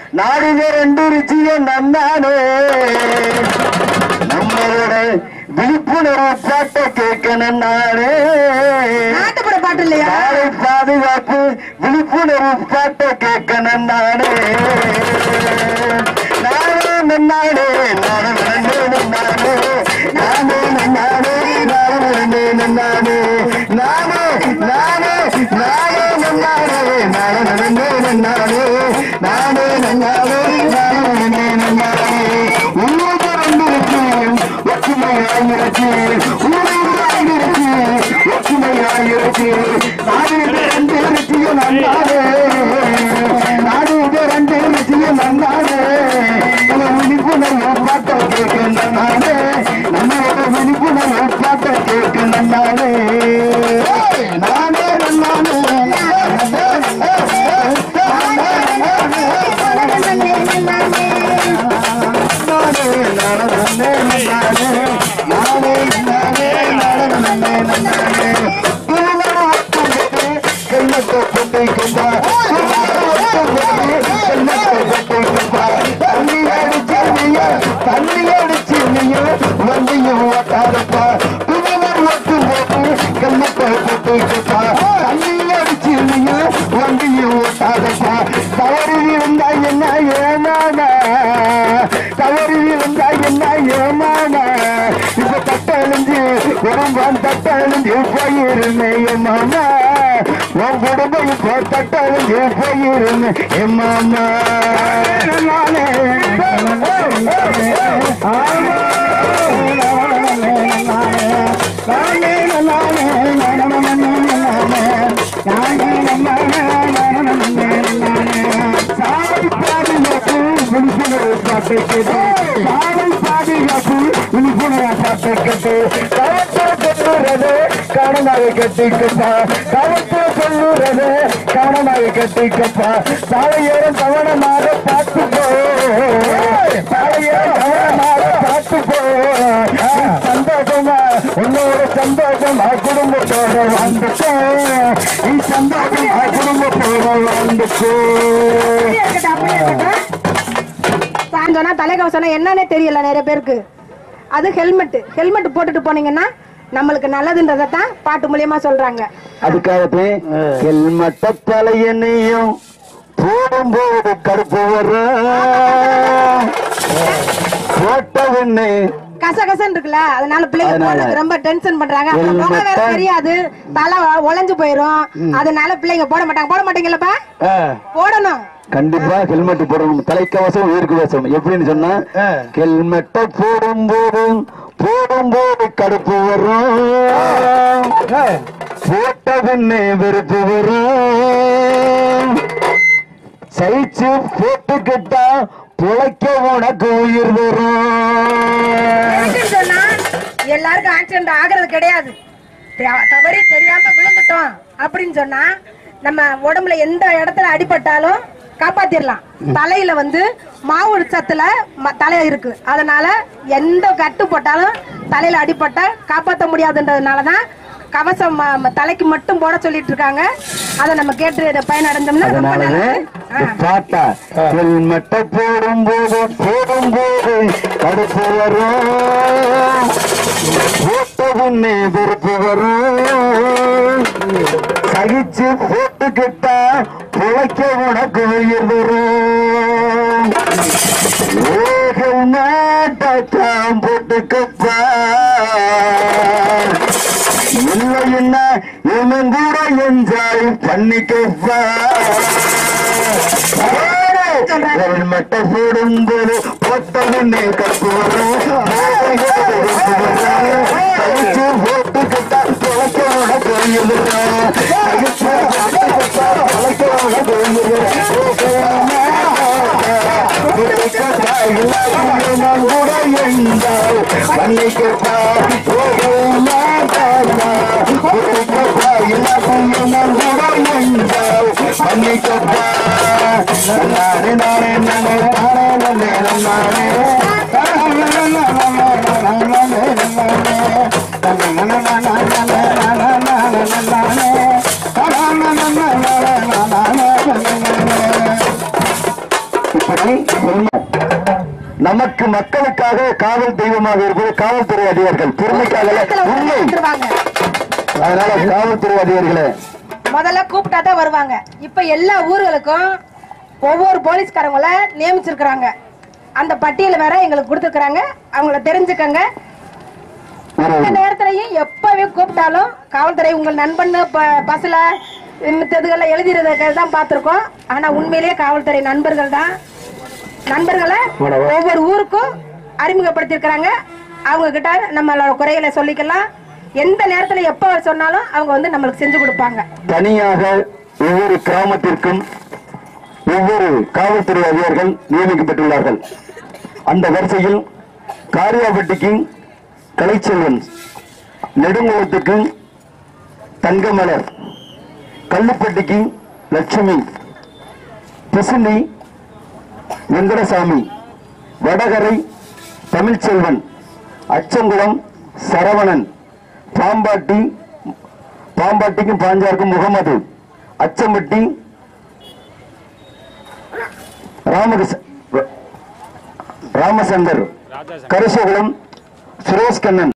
நாடுக ரெண்டு ருச்சிய நன்னானே நம்மளோட விழிப்புணர்வு பாட்டை கேட்கணும் நானே நாட்டுப்புற பாட்டு இல்லையா சாலை பாதுகாப்பு விழிப்புணர்வு பாட்டை கேட்கணும் நானே நானே நன்னானே நானே நன்னானே நானே நன்னானே நானே நன்னானே நானே நானே நானே நன்னானே நானே நன்னானே நானே நன்னானே நானே நன்னானே உள்ளூர் வந்திருக்கு ஒற்றுமையாயிருச்சு உள்ளூராயிருச்சு ஒற்றுமையாயிருச்சு நாடு ரெண்டு ருச்சியும் நன்னாரே நாடு ரெண்டு ருச்சியும் நன்னாரே நம்ம விழிப்புணர்வு பாட்ட கேட்கின்ற நாளே நம்மளோட விழிப்புணர்வு பாட்ட கேட்கின்ற நாளே நானே நன்னானே தவறு இருந்தா என்ன ஏமான தவறு இருந்தா என்ன ஏமான இப்ப தட்டழிஞ்சு குடும்பம் தட்டழிஞ்சு போயிருமே என் மாமா உன் குடும்பம் இப்போ தட்டழிஞ்சு போயிருமே என் மாமா நானே சாலை பாதுகாப்பு விழிப்புணர்வு பாட்டை கேட்டு சாலை பாதுகாப்பு விழிப்புணர்வு பாட்டை கேட்டு கவர்ச்சி சொல்லுறது கவனமாக கட்டிக்கப்பா கவர்ச்சி சொல்லுறது கவனமாக கட்டிக்கப்பா சாலையோரம் கவனமாக பார்த்து போ சாலையோரம் கவனமாக பார்த்து போ சந்தோஷமா உன்னோட சந்தோஷமா குடும்பத்தோட வந்துட்டோ நீ சந்தோஷமா குடும்பத்தோட வந்துட்டோ இருக்கட்டும், அப்படியே இருக்கட்டும். சாயந்தோனா தலைக்கவசம் என்னன்னே தெரியல நிறைய பேருக்கு அது ஹெல்மெட் ஹெல்மெட் போட்டுட்டு போனீங்கன்னா நம்மளுக்கு நல்லதுன்றதை தான் பாட்டு மூலியமா சொல்றாங்க அதுக்காகவே ஹெல்மெட்ட தலையனையும் போடும்போது கருப்பு வரும் போட்டவன்னு கசகசன்னு இருக்குல்ல அதனால பிள்ளைங்க அதனால. போடுறதுக்கு ரொம்ப டென்ஷன் பண்றாங்க அப்புறம் முகம் வேற ஹெல்மெட்டை- தெரியாது தலை உழைஞ்சு போயிரும் அதனால பிள்ளைங்க போட மாட்டாங்க போட மாட்டீங்களப்பா போடணும் கண்டிப்பா ஹெல்மெட் போடணும் தலைக்கவசம் உயிருக்கு கவசம் எப்படின்னு சொன்னா ஹெல்மெட்டை போடும்போது போடும்போது கடுப்பு வரும் போட்டதுன்னு வெறுப்பு வரும் சைச்சு போட்டுக்கிட்டா புழைக்க உனக்கு உயிர் வரும் எப்படின்னு சொன்னா எல்லாருக்கும் ஆக்சிடென்ட் ஆகுறது கிடையாது தெ- தவறி தெரியாம விழுந்துட்டோம் அப்படின்னு சொன்னா நம்ம உடம்புல எந்த இடத்துல அடிபட்டாலும் காப்பாத்திரலாம் தலையில வந்து மாவு சத்துல ம- தலை இருக்கு அதனால எந்த கட்டு போட்டாலும் தலையில அடிபட்டா காப்பாற்ற முடியாதுன்றதுனாலதான் கவசம் ம- ம- தலைக்கு மட்டும் போட சொல்லிட்டு இருக்காங்க அதை நம்ம கேட்டு பயனடைஞ்சோம்னா ரொம்ப அதனாலவே நல்லது ஆ. பாட்டா ஹெல்மெட்டை போடும்போது போடும்போது கடுப்பு வரும் போட்டதுன்னு வெறுப்பு வரும் சகிச்சு போட்டுக்கிட்டா புழைக்க உனக்கு உயிர் வரும் ஓகல் நாட்டாம் போட்டுக்கப்பா இல்லைன்னா இவன் கூட என்ஜாய் பண்ணிக்கப்பா ஹெல்மெட்டை போடும்போது போட்டதுன்னு கப்பு வரும் கழிச்சு போட்டுக்கிட்டா தொலைக்கோட கோயில் கழிச்சு போட்டுக்கிட்டா தொலைக்கோட கோயில் கூட எந்தால் பண்ணிக்கப்பா பண்ணிக்கப்பா இல்லாமல் கூட எந்தால் பண்ணிக்கப்பா நானே நானே நானே நானே நானே அப்படி சொல்லும். நமக்கு மக்களுக்காக காவல் தெய்வமாக இருப்பது காவல்துறை அதிகாரிகள் பெருமைக்காக அல்ல, உண்மை வந்துருவாங்க அதனால காவல்துறை அதிகாரிகளே முதல்ல கூப்பிட்டா தான் வருவாங்க இப்ப எல்லா ஊர்களுக்கும் ஒவ்வொரு போலீஸ்காரங்கள நியமிச்சிருக்கிறாங்க அந்த பட்டியல் வேற எங்களுக்கு கொடுத்துருக்காங்க அவங்கள தெரிஞ்சுக்கங்க ஒரு இந்த நேரத்திலையும் எப்பவே கூப்பிட்டாலும் காவல்துறை உங்கள் நண்பன் ப- பஸ்ல மித்ததுகளை எழுதிறதுக்கு தான் பார்த்திருக்கோம் ஆனா உண்மையிலேயே காவல்துறை நண்பர்கள் தான் நண்பர்களை ஒவ்வொரு ஊருக்கும் அறிமுகப்படுத்தியிருக்கிறாங்க அவங்க கிட்ட நம்மளோட குறைகளை சொல்லிக்கலாம் எந்த நேரத்துல எப்ப சொன்னாலும் அவங்க வந்து நம்மளுக்கு செஞ்சு கொடுப்பாங்க தனியாக ஒவ்வொரு கிராமத்திற்கும் ஒவ்வொரு காவல்துறை அதிகாரிகள் நியமிக்கப்பட்டுள்ளார்கள் அந்த வரிசையில் காரியாபட்டிக்கு கலைச்செல்வன் நெடுங்குளத்துக்கு தங்கமலர் கல்லுப்பட்டிக்கு லட்சுமி பிசுனி வெங்கடசாமி வடகரை தமிழ்ச்செல்வன் அச்சங்குளம் சரவணன் பாம்பாட்டி பாம்பாட்டிக்கும் பாஞ்சாருக்கும் முகமது அச்சம்பட்டி ராமகிருஷ்ண ராமசந்தர் கரிசகுளம் சுரேஷ் கண்ணன்